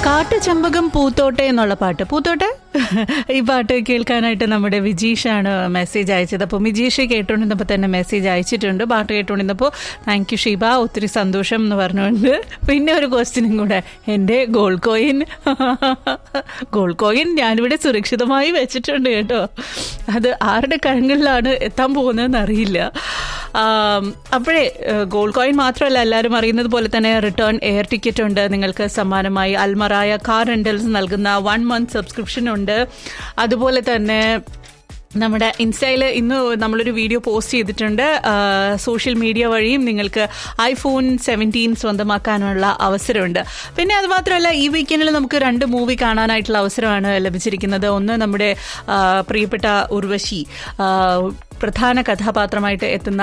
കാട്ടു ചെമ്പകം പൂത്തോട്ടെ എന്നുള്ള പാട്ട് പൂത്തോട്ടെ ഈ പാട്ട് കേൾക്കാനായിട്ട് നമ്മുടെ വിജീഷാണ് മെസ്സേജ് അയച്ചത് അപ്പോൾ വിജീഷ് കേട്ടുകൊണ്ടിരുന്നപ്പോൾ തന്നെ മെസ്സേജ് അയച്ചിട്ടുണ്ട് പാട്ട് കേട്ടുകൊണ്ടിരുന്നപ്പോൾ താങ്ക് യു ഷീബ ഒത്തിരി സന്തോഷം എന്ന് പറഞ്ഞുകൊണ്ട് പിന്നെ ഒരു ക്വസ്റ്റ്യനും കൂടെ എൻ്റെ ഗോൾഡ് കോയിൻ ഗോൾഡ് കോയിൻ ഞാനിവിടെ സുരക്ഷിതമായി വെച്ചിട്ടുണ്ട് കേട്ടോ അത് ആരുടെ കഴങ്ങളിലാണ് എത്താൻ പോകുന്നതെന്ന് അറിയില്ല അപ്പോഴേ ഗോൾഡ് കോയിൻ മാത്രമല്ല എല്ലാവരും അറിയുന്നത് പോലെ തന്നെ റിട്ടേൺ എയർ ടിക്കറ്റ് ഉണ്ട് നിങ്ങൾക്ക് സമ്മാനമായി അൽമറായ കാർ റെന്റൽസ് നൽകുന്ന വൺ മന്ത് സബ്സ്ക്രിപ്ഷൻ ഉണ്ട് അതുപോലെ തന്നെ നമ്മുടെ ഇൻസ്റ്റയിൽ ഇന്ന് നമ്മളൊരു വീഡിയോ പോസ്റ്റ് ചെയ്തിട്ടുണ്ട് സോഷ്യൽ മീഡിയ വഴിയും നിങ്ങൾക്ക് ഐഫോൺ സെവൻറ്റീൻ സ്വന്തമാക്കാനുള്ള അവസരമുണ്ട് പിന്നെ അത് മാത്രമല്ല ഈ വീക്കെൻഡിൽ നമുക്ക് രണ്ട് മൂവി കാണാനായിട്ടുള്ള അവസരമാണ് ലഭിച്ചിരിക്കുന്നത് ഒന്ന് നമ്മുടെ പ്രിയപ്പെട്ട ഉർവശി പ്രധാന കഥാപാത്രമായിട്ട് എത്തുന്ന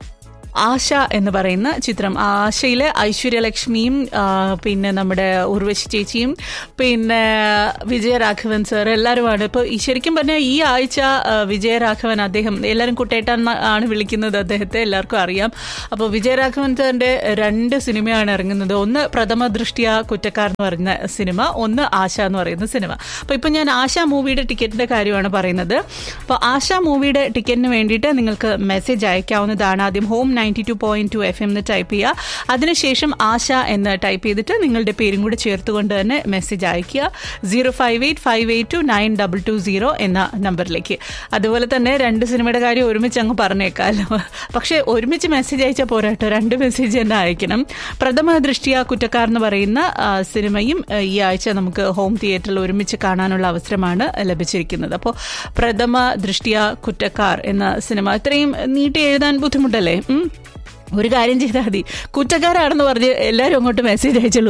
ആശ എന്ന് പറയുന്ന ചിത്രം ആശയിലെ ഐശ്വര്യലക്ഷ്മിയും പിന്നെ നമ്മുടെ ഉർവശി ചേച്ചിയും പിന്നെ വിജയരാഘവൻ സർ എല്ലാവരുമാണ് ഇപ്പോൾ ശരിക്കും പറഞ്ഞാൽ ഈ ആഴ്ച വിജയരാഘവൻ അദ്ദേഹം എല്ലാവരും കുട്ടേട്ടൻ ആണ് വിളിക്കുന്നത് അദ്ദേഹത്തെ എല്ലാവർക്കും അറിയാം അപ്പോൾ വിജയരാഘവൻ സാറിൻ്റെ രണ്ട് സിനിമയാണ് ഇറങ്ങുന്നത് ഒന്ന് പ്രഥമ ദൃഷ്ടിയ കുറ്റക്കാർ എന്ന് പറയുന്ന സിനിമ ഒന്ന് ആശ എന്ന് പറയുന്ന സിനിമ അപ്പോൾ ഇപ്പോൾ ഞാൻ ആശ മൂവിയുടെ ടിക്കറ്റിൻ്റെ കാര്യമാണ് പറയുന്നത് അപ്പോൾ ആശ മൂവിയുടെ ടിക്കറ്റിന് വേണ്ടിയിട്ട് നിങ്ങൾക്ക് മെസ്സേജ് അയക്കാവുന്നതാണ് ആദ്യം home ninety two point two F M എന്ന് ടൈപ്പ് ചെയ്യുക അതിനുശേഷം ആശ എന്ന് ടൈപ്പ് ചെയ്തിട്ട് നിങ്ങളുടെ പേരും കൂടി ചേർത്തുകൊണ്ട് തന്നെ മെസ്സേജ് അയക്കുക zero five eight five eight two nine double two zero എന്ന നമ്പറിലേക്ക് അതുപോലെ തന്നെ രണ്ട് സിനിമയുടെ കാര്യം ഒരുമിച്ച് അങ്ങ് പറഞ്ഞേക്കാമല്ലോ പക്ഷേ ഒരുമിച്ച് മെസ്സേജ് അയച്ചാൽ പോരാട്ടോ രണ്ട് മെസ്സേജ് തന്നെ അയക്കണം പ്രഥമ ദൃഷ്ടിയ കുറ്റക്കാർ എന്ന് പറയുന്ന സിനിമയും ഈ ആഴ്ച നമുക്ക് ഹോം തിയേറ്ററിൽ ഒരുമിച്ച് കാണാനുള്ള അവസരമാണ് ലഭിച്ചിരിക്കുന്നത് അപ്പോൾ പ്രഥമ ദൃഷ്ടിയ കുറ്റക്കാർ എന്ന സിനിമ ഇത്രയും നീട്ടി എഴുതാൻ ബുദ്ധിമുട്ടല്ലേ ഒരു കാര്യം ചെയ്താൽ മതി കുറ്റക്കാരാണെന്ന് പറഞ്ഞ് എല്ലാവരും അങ്ങോട്ട് മെസ്സേജ് അയച്ചുള്ളൂ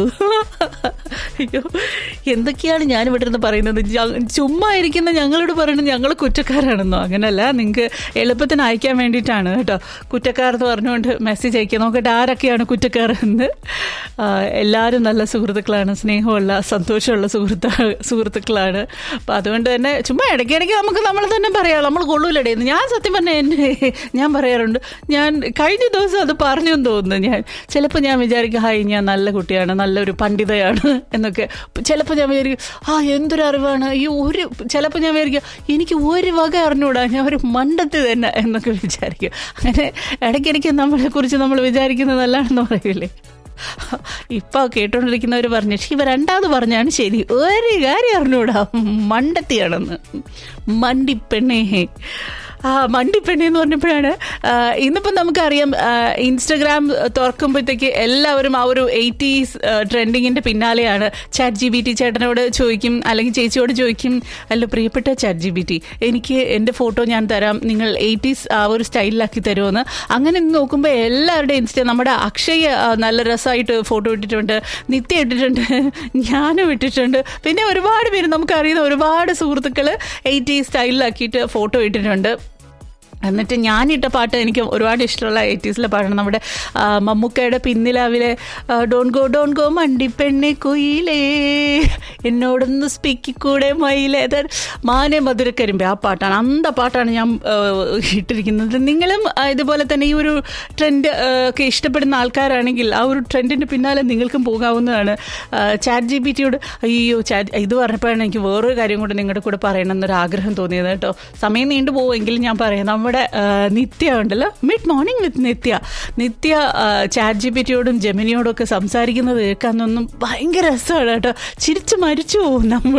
അയ്യോ എന്തൊക്കെയാണ് ഞാൻ ഇവിടെ നിന്ന് പറയുന്നത് ചുമ്മാ ഇരിക്കുന്ന ഞങ്ങളോട് പറയുന്നത് ഞങ്ങൾ കുറ്റക്കാരാണെന്നോ അങ്ങനല്ല നിങ്ങൾക്ക് എളുപ്പത്തിന് അയക്കാൻ വേണ്ടിയിട്ടാണ് കേട്ടോ കുറ്റക്കാർ എന്ന് പറഞ്ഞുകൊണ്ട് മെസ്സേജ് അയക്കുക നോക്കട്ടെ ആരൊക്കെയാണ് കുറ്റക്കാരെന്ന് എല്ലാവരും നല്ല സുഹൃത്തുക്കളാണ് സ്നേഹമുള്ള സന്തോഷമുള്ള സുഹൃത്ത സുഹൃത്തുക്കളാണ് അപ്പം അതുകൊണ്ട് തന്നെ ചുമ്മാ ഇടയ്ക്കിടയ്ക്ക് നമുക്ക് നമ്മൾ തന്നെ പറയാം നമ്മൾ കൊള്ളൂലടേ ഞാൻ സത്യം പറഞ്ഞാൽ എന്നെ ഞാൻ പറയാറുണ്ട് ഞാൻ കഴിഞ്ഞ ദിവസം അത് പറഞ്ഞു തോന്നുന്നു ഞാൻ ചിലപ്പോൾ ഞാൻ വിചാരിക്കും ഹായ് ഞാൻ നല്ല കുട്ടിയാണ് നല്ലൊരു പണ്ഡിതയാണ് എന്നൊക്കെ ചിലപ്പോൾ ഞാൻ വിചാരിക്കും ആ എന്തൊരു അറിവാണ് ഈ ഒരു ചിലപ്പോൾ ഞാൻ വിചാരിക്കും എനിക്ക് ഒരു വക അറിഞ്ഞൂടാ ഞാൻ ഒരു മണ്ടത്ത് തന്നെ എന്നൊക്കെ വിചാരിക്കും അങ്ങനെ ഇടയ്ക്കിടയ്ക്ക് നമ്മളെ കുറിച്ച് നമ്മൾ വിചാരിക്കുന്നത് നല്ലതാണെന്ന് പറയില്ലേ ഇപ്പൊ കേട്ടോണ്ടിരിക്കുന്നവർ പറഞ്ഞു ഇവ രണ്ടാമത് പറഞ്ഞാണ് ശരി ഒരു കാര്യം അറിഞ്ഞൂടാ മണ്ടത്തിയാണെന്ന് മണ്ടിപ്പെണ്ണേ ആ മണ്ടിപ്പെണ്ണി എന്ന് പറഞ്ഞപ്പോഴാണ് ഇന്നിപ്പം നമുക്കറിയാം ഇൻസ്റ്റഗ്രാം തുറക്കുമ്പോഴത്തേക്ക് എല്ലാവരും ആ ഒരു എയ്റ്റീസ് ട്രെൻഡിങ്ങിൻ്റെ പിന്നാലെയാണ് ചാറ്റ് ജി ബി ടി ചേട്ടനോട് ചോദിക്കും അല്ലെങ്കിൽ ചേച്ചിയോട് ചോദിക്കും അല്ല പ്രിയപ്പെട്ട ചാറ്റ് ജി ബി ടി എനിക്ക് എൻ്റെ ഫോട്ടോ ഞാൻ തരാം നിങ്ങൾ എയ്റ്റീസ് ആ ഒരു സ്റ്റൈലിലാക്കി തരുമെന്ന് അങ്ങനെ നോക്കുമ്പോൾ എല്ലാവരുടെയും ഇൻസ്റ്റ നമ്മുടെ അക്ഷയ് നല്ല രസമായിട്ട് ഫോട്ടോ ഇട്ടിട്ടുണ്ട് നിത്യ ഇട്ടിട്ടുണ്ട് ഞാനും ഇട്ടിട്ടുണ്ട് പിന്നെ ഒരുപാട് പേര് നമുക്കറിയുന്ന ഒരുപാട് സുഹൃത്തുക്കൾ എയ്റ്റി സ്റ്റൈലിലാക്കിയിട്ട് ഫോട്ടോ ഇട്ടിട്ടുണ്ട് എന്നിട്ട് ഞാനിട്ട പാട്ട് എനിക്ക് ഒരുപാട് ഇഷ്ടമുള്ള എയ്റ്റീസിലെ പാട്ടാണ് നമ്മുടെ മമ്മൂക്കയുടെ പിന്നിലാവിലെ ഡോൺ ഗോ ഡോൺ ഗോ മണ്ടിപ്പെണ്ണെ കുയിലേ എന്നോടൊന്ന് സ്പീക്കിക്കൂടെ മയിലേ മാനെ മധുരക്കരിമ്പേ ആ പാട്ടാണ് അന്ത പാട്ടാണ് ഞാൻ ഇട്ടിരിക്കുന്നത് നിങ്ങളും ഇതുപോലെ തന്നെ ഈ ഒരു ട്രെൻഡ് ഒക്കെ ഇഷ്ടപ്പെടുന്ന ആൾക്കാരാണെങ്കിൽ ആ ഒരു ട്രെൻഡിൻ്റെ പിന്നാലെ നിങ്ങൾക്കും പോകാവുന്നതാണ് ചാറ്റ് ജി ബി ടിയോട് അയ്യോ ചാറ്റ് ഇത് പറഞ്ഞപ്പോഴാണ് എനിക്ക് വേറൊരു കാര്യം കൂടെ നിങ്ങളുടെ കൂടെ പറയണം എന്നൊരു ആഗ്രഹം തോന്നിയത് കേട്ടോ സമയം നീണ്ടു പോകുമെങ്കിൽ ഞാൻ പറയാം നമ്മുടെ നിത്യ ഉണ്ടല്ലോ mid morning with Nithya Nithya chat G P ടിയോടും ജെമിനിയോടും ഒക്കെ സംസാരിക്കുന്നത് കേൾക്കാനൊന്നും ഭയങ്കര രസമാണ് കേട്ടോ ചിരിച്ചു മരിച്ചു പോകും നമ്മൾ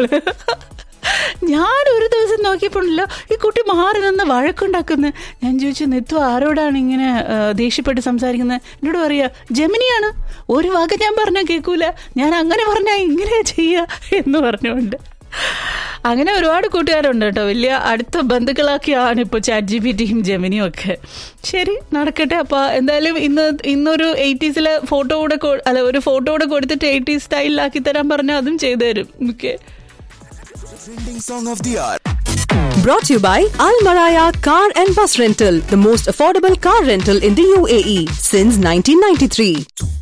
ഞാൻ ഒരു ദിവസം നോക്കിയപ്പോഴല്ലോ ഈ കുട്ടി മാറി നിന്ന് വഴക്കുണ്ടാക്കുന്നത് ഞാൻ ചോദിച്ചു നിത്വ ആരോടാണ് ഇങ്ങനെ ദേഷ്യപ്പെട്ട് സംസാരിക്കുന്നത് എന്നോട് പറയാ ജമിനിയാണ് ഒരു വാക്ക് ഞാൻ പറഞ്ഞാൽ കേൾക്കൂല ഞാൻ അങ്ങനെ പറഞ്ഞാൽ ഇങ്ങനെ ചെയ്യുക എന്ന് പറഞ്ഞുകൊണ്ട് അങ്ങനെ ഒരുപാട് കൂട്ടുകാരുണ്ട് കേട്ടോ വലിയ അടുത്ത ബന്ധുക്കളൊക്കെയാണ് ഇപ്പോൾ ചാറ്റ് ജി പി ടിയും ജെമിനിയും ഒക്കെ ശരി നടക്കട്ടെ അപ്പോൾ എന്തായാലും ഇന്ന് ഇന്നൊരു എയ്റ്റീസിലെ ഫോട്ടോ കൂടെ അല്ല ഒരു ഫോട്ടോ കൂടെ കൊടുത്തിട്ട് എയ്റ്റീസ് സ്റ്റൈലിലാക്കി തരാൻ പറഞ്ഞാൽ അതും ചെയ്തു തരും okay Trending song of the hour. Brought to you by Al Maraya Car and Bus Rental, the most affordable car rental in the UAE since 1993.